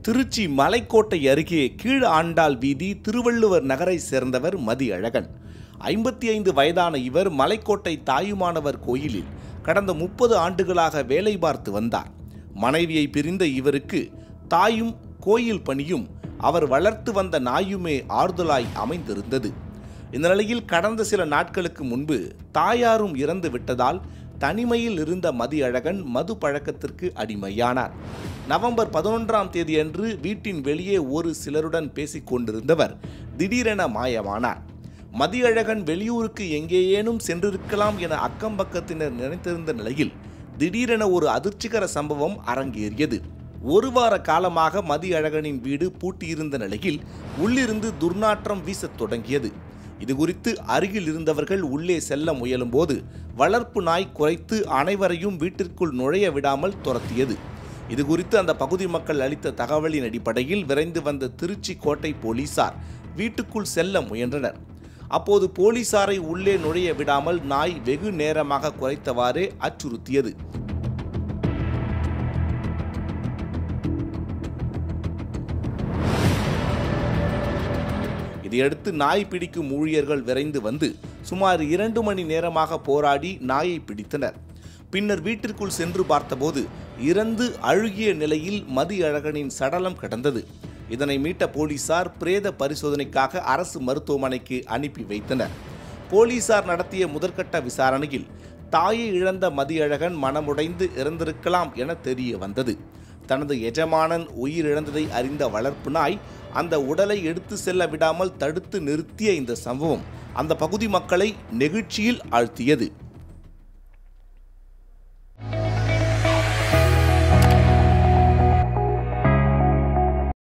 திருச்சி மலைக்கோட்டை அருகே கீழ் ஆண்டாள் வீதி திருவள்ளுவர் நகரை சேர்ந்தவர் மதியழகன் ஐம்பத்தி ஐந்து வயதான இவர் மலைக்கோட்டை தாயுமானவர் கோயிலில் கடந்த முப்பது ஆண்டுகளாக வேலை பார்த்து வந்தார் மனைவியை பிரிந்த இவருக்கு தாயும் கோயில் பணியும் அவர் வளர்த்து வந்த நாயுமே ஆறுதலாய் அமைந்திருந்தது இந்த நிலையில் கடந்த சில நாட்களுக்கு முன்பு தாயாரும் இறந்து விட்டதால் தனிமையில் இருந்த மதியழகன் மது பழக்கத்திற்கு அடிமையானார் நவம்பர் பதினொன்றாம் தேதியன்று வீட்டின் வெளியே ஒரு சிலருடன் பேசிக் கொண்டிருந்தவர் திடீரென மாயமானார் மதியழகன் வெளியூருக்கு எங்கேயேனும் சென்றிருக்கலாம் என அக்கம்பக்கத்தினர் நினைத்திருந்த நிலையில் திடீரென ஒரு அதிர்ச்சிகர சம்பவம் அரங்கேறியது ஒரு வார காலமாக மதியழகனின் வீடு பூட்டியிருந்த நிலையில் உள்ளிருந்து துர்நாற்றம் வீசத் தொடங்கியது இது குறித்து அருகில் இருந்தவர்கள் உள்ளே செல்ல முயலும்போது வளர்ப்பு நாய் குறைத்து அனைவரையும் வீட்டிற்குள் நுழைய விடாமல் துரத்தியது இது குறித்து அந்த பகுதி மக்கள் அளித்த தகவலின் அடிப்படையில் விரைந்து வந்த திருச்சி கோட்டை போலீசார் வீட்டுக்குள் செல்ல முயன்றனர் அப்போது போலீசாரை உள்ளே நுழைய விடாமல் நாய் வெகு நேரமாக குறைத்தவாறே அச்சுறுத்தியது இதையடுத்து நாய் பிடிக்கும் ஊழியர்கள் விரைந்து வந்து சுமார் இரண்டு மணி நேரமாக போராடி நாயை பிடித்தனர் பின்னர் வீட்டிற்குள் சென்று பார்த்தபோது இறந்து அழுகிய நிலையில் மதியழகனின் சடலம் கிடந்தது இதனை மீட்ட போலீசார் பிரேத பரிசோதனைக்காக அரசு மருத்துவமனைக்கு அனுப்பி வைத்தனர் போலீசார் நடத்திய முதற்கட்ட விசாரணையில் தாயை இழந்த மதியழகன் மனமுடைந்து இறந்திருக்கலாம் என தெரிய வந்தது தனது எஜமானன் உயிரிழந்ததை அறிந்த வளர்ப்பு நாய் அந்த உடலை எடுத்து செல்ல விடாமல் தடுத்து நிறுத்திய இந்த சம்பவம் அந்த பகுதி மக்களை நெகிழ்ச்சியில் ஆழ்த்தியது